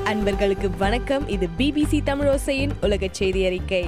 அன்பர்களுக்கு வணக்கம் இது பிபிசி தமிழோசையின் உலக செய்தி அறிக்கை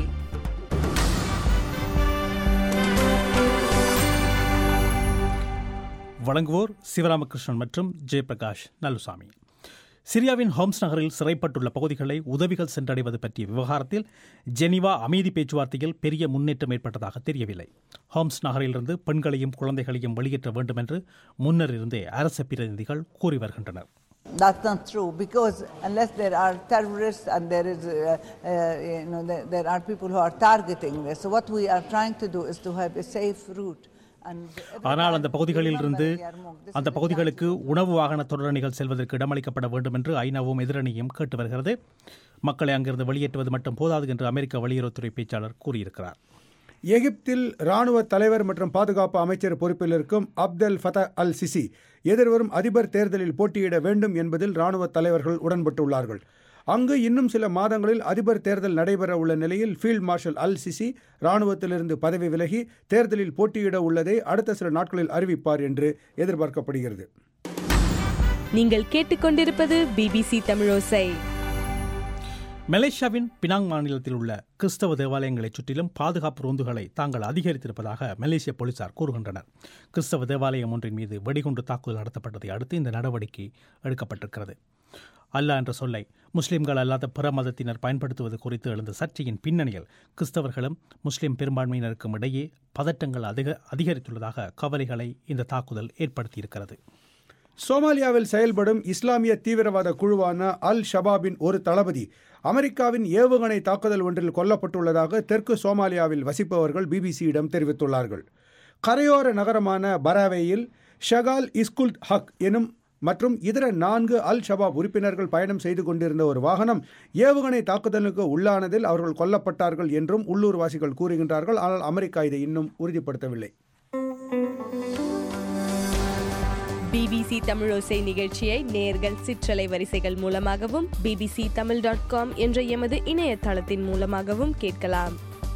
வழங்குவோர் சிவராமகிருஷ்ணன் மற்றும் ஜெயபிரகாஷ் நல்லுசாமி சிரியாவின் ஹோம்ஸ் நகரில் சிறைப்பட்டுள்ள பகுதிகளை உதவிகள் சென்றடைவது பற்றிய விவகாரத்தில் ஜெனீவா அமைதி பேச்சுவார்த்தையில் பெரிய முன்னேற்றம் ஏற்பட்டதாக தெரியவில்லை ஹோம்ஸ் நகரிலிருந்து பெண்களையும் குழந்தைகளையும் வெளியேற்ற வேண்டும் என்று முன்னர் இருந்தே அரச பிரதிநிதிகள் கூறி வருகின்றனர் That's not true because unless there are terrorists and there is, uh, uh, you know, there, there are people who are targeting this. So what we are trying to do is to have a safe route. And every ஆனால் அந்த time பகுதிகளில் we இருந்து remember Yarmouk, this அந்த is a பகுதிகளுக்கு chance to- உணவு வாகன தொடரணிகள் செல்வதற்கு இடமளிக்கப்பட வேண்டும் என்று ஐநாவும் எதிரணியும் கேட்டு வருகிறது மக்களை அங்கிருந்து வெளியேற்றுவது மட்டும் போதாது என்று அமெரிக்க வெளியுறவுத்துறை பேச்சாளர் கூறியிருக்கிறார் எகிப்தில் ராணுவ தலைவர் மற்றும் பாதுகாப்பு அமைச்சர் பொறுப்பில் இருக்கும் அப்தல் ஃபத அல் சிசி எதிர்வரும் அதிபர் தேர்தலில் போட்டியிட வேண்டும் என்பதில் ராணுவ தலைவர்கள் உடன்பட்டுள்ளார்கள் அங்கு இன்னும் சில மாதங்களில் அதிபர் தேர்தல் நடைபெற உள்ள நிலையில் ஃபீல்ட் மார்ஷல் அல் சிசி ராணுவத்திலிருந்து பதவி விலகி தேர்தலில் போட்டியிட உள்ளதை அடுத்த சில நாட்களில் அறிவிப்பார் என்று எதிர்பார்க்கப்படுகிறது நீங்கள் கேட்டுக்கொண்டிருப்பது பிபிசி தமிழோசை மலேசியாவின் பினாங் மாநிலத்தில் உள்ள கிறிஸ்தவ தேவாலயங்களைச் சுற்றிலும் பாதுகாப்பு ரோந்துகளை தாங்கள் அதிகரித்திருப்பதாக மலேசிய போலீசார் கூறுகின்றனர் கிறிஸ்தவ தேவாலயம் ஒன்றின் மீது வெடிகுண்டு தாக்குதல் நடத்தப்பட்டதை அடுத்து இந்த நடவடிக்கை எடுக்கப்பட்டிருக்கிறது அல்லாஹ் என்ற சொல்லை முஸ்லிம்கள் அல்லாத பிற மதத்தினர் பயன்படுத்துவது குறித்து எழுந்த சர்ச்சையின் பின்னணியில் கிறிஸ்தவர்களும் முஸ்லிம் பெரும்பான்மையினருக்கும் இடையே பதட்டங்கள் அதிக அதிகரித்துள்ளதாக கவலைகளை இந்த தாக்குதல் ஏற்படுத்தியிருக்கிறது சோமாலியாவில் செயல்படும் இஸ்லாமிய தீவிரவாத குழுவான அல் ஷபாபின் ஒரு தளபதி அமெரிக்காவின் ஏவுகணை தாக்குதல் ஒன்றில் கொல்லப்பட்டுள்ளதாக தெற்கு சோமாலியாவில் வசிப்பவர்கள் பிபிசியிடம் தெரிவித்துள்ளார்கள் கரையோர நகரமான பராவேயில் ஷகால் இஸ்குல் ஹக் எனும் மற்றும் இதர நான்கு அல் ஷபாப் உறுப்பினர்கள் பயணம் செய்து கொண்டிருந்த ஒரு வாகனம் ஏவுகணை தாக்குதலுக்கு உள்ளானதில் அவர்கள் கொல்லப்பட்டார்கள் என்றும் உள்ளூர்வாசிகள் கூறுகின்றார்கள் ஆனால் அமெரிக்கா இதை இன்னும் உறுதிப்படுத்தவில்லை பிபிசி தமிழோசை நிகழ்ச்சியை நேர்கள் சிற்றலை வரிசைகள் மூலமாகவும் பிபிசி தமிழ் டாட் காம் என்ற எமது இணையதளத்தின் மூலமாகவும் கேட்கலாம்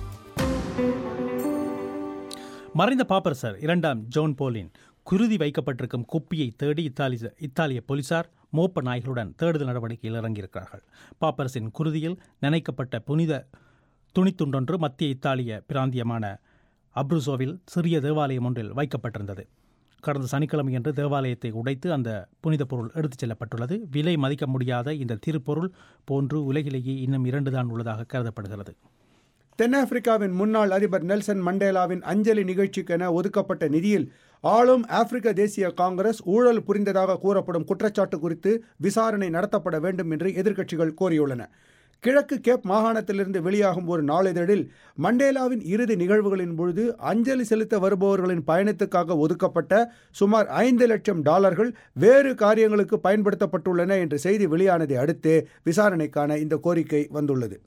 மறைந்த பாப்பரசர் இரண்டாம் ஜோன் போலின் குருதி வைக்கப்பட்டிருக்கும் குப்பியை தேடி இத்தாலி இத்தாலிய போலீசார் மோப்ப நாய்களுடன் தேடுதல் நடவடிக்கையில் இறங்கியிருக்கிறார்கள் பாப்பரசின் குருதியில் நினைக்கப்பட்ட புனித துணித்துண்டொன்று மத்திய இத்தாலிய பிராந்தியமான அப்ருசோவில் சிறிய தேவாலயம் ஒன்றில் வைக்கப்பட்டிருந்தது கடந்த சனிக்கிழமையன்று தேவாலயத்தை உடைத்து அந்த புனித பொருள் எடுத்துச் செல்லப்பட்டுள்ளது விலை மதிக்க முடியாத இந்த திருப்பொருள் போன்று உலகிலேயே இன்னும் இரண்டு தான் உள்ளதாக கருதப்படுகிறது தென்னாப்பிரிக்காவின் முன்னாள் அதிபர் நெல்சன் மண்டேலாவின் அஞ்சலி நிகழ்ச்சிக்கென ஒதுக்கப்பட்ட நிதியில் ஆளும் ஆப்பிரிக்க தேசிய காங்கிரஸ் ஊழல் புரிந்ததாக கூறப்படும் குற்றச்சாட்டு குறித்து விசாரணை நடத்தப்பட வேண்டும் என்று எதிர்க்கட்சிகள் கோரியுள்ளன கிழக்கு கேப் மாகாணத்திலிருந்து வெளியாகும் ஒரு நாளிதழில் மண்டேலாவின் இறுதி நிகழ்வுகளின் பொழுது அஞ்சலி செலுத்த வருபவர்களின் பயணத்துக்காக ஒதுக்கப்பட்ட சுமார் ஐந்து லட்சம் டாலர்கள் வேறு காரியங்களுக்கு பயன்படுத்தப்பட்டுள்ளன என்ற செய்தி வெளியானதை அடுத்து விசாரணைக்கான இந்த கோரிக்கை வந்துள்ளது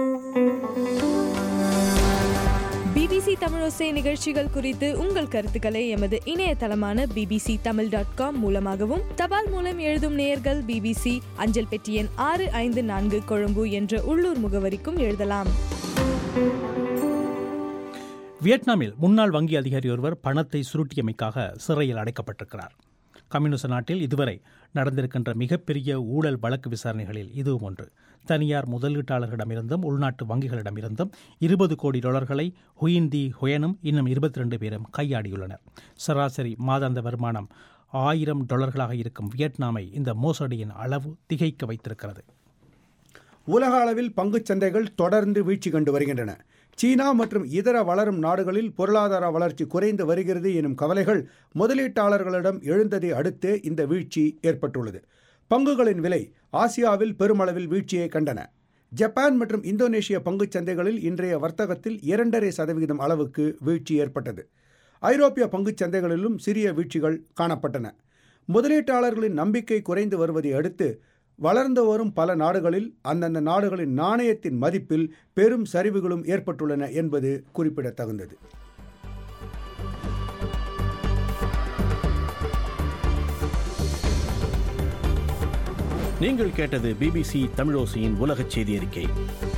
பிபிசி தமிழோசை நிகழ்ச்சிகள் குறித்து உங்கள் கருத்துக்களை எமது இணையதளமான பிபிசி தமிழ் டாட் காம் மூலமாகவும் தபால் மூலம் எழுதும் நேயர்கள் பிபிசி அஞ்சல் பெட்டி எண் ஆறு ஐந்து நான்கு கொழும்பு என்ற உள்ளூர் முகவரிக்கும் எழுதலாம் வியட்நாமில் முன்னாள் வங்கி அதிகாரி ஒருவர் பணத்தை சுருட்டியமைக்காக சிறையில் அடைக்கப்பட்டிருக்கிறார் கம்யூனிச நாட்டில் இதுவரை நடந்திருக்கின்ற மிகப்பெரிய ஊழல் வழக்கு விசாரணைகளில் இதுவும் ஒன்று தனியார் முதலீட்டாளர்களிடமிருந்தும் உள்நாட்டு வங்கிகளிடமிருந்தும் இருபது கோடி டாலர்களை ஹுயின்தி ஹுயனும் இன்னும் இருபத்தி ரெண்டு பேரும் கையாடியுள்ளனர் சராசரி மாதாந்த வருமானம் ஆயிரம் டாலர்களாக இருக்கும் வியட்நாமை இந்த மோசடியின் அளவு திகைக்க வைத்திருக்கிறது உலக அளவில் பங்குச் சந்தைகள் தொடர்ந்து வீழ்ச்சி கண்டு வருகின்றன சீனா மற்றும் இதர வளரும் நாடுகளில் பொருளாதார வளர்ச்சி குறைந்து வருகிறது எனும் கவலைகள் முதலீட்டாளர்களிடம் எழுந்ததை அடுத்து இந்த வீழ்ச்சி ஏற்பட்டுள்ளது பங்குகளின் விலை ஆசியாவில் பெருமளவில் வீழ்ச்சியை கண்டன ஜப்பான் மற்றும் இந்தோனேஷிய பங்குச் சந்தைகளில் இன்றைய வர்த்தகத்தில் இரண்டரை சதவிகிதம் அளவுக்கு வீழ்ச்சி ஏற்பட்டது ஐரோப்பிய பங்குச் சந்தைகளிலும் சிறிய வீழ்ச்சிகள் காணப்பட்டன முதலீட்டாளர்களின் நம்பிக்கை குறைந்து வருவதை அடுத்து வளர்ந்து வரும் பல நாடுகளில் அந்தந்த நாடுகளின் நாணயத்தின் மதிப்பில் பெரும் சரிவுகளும் ஏற்பட்டுள்ளன என்பது குறிப்பிடத்தகுந்தது நீங்கள் கேட்டது பிபிசி தமிழோசையின் உலகச் செய்தி அறிக்கை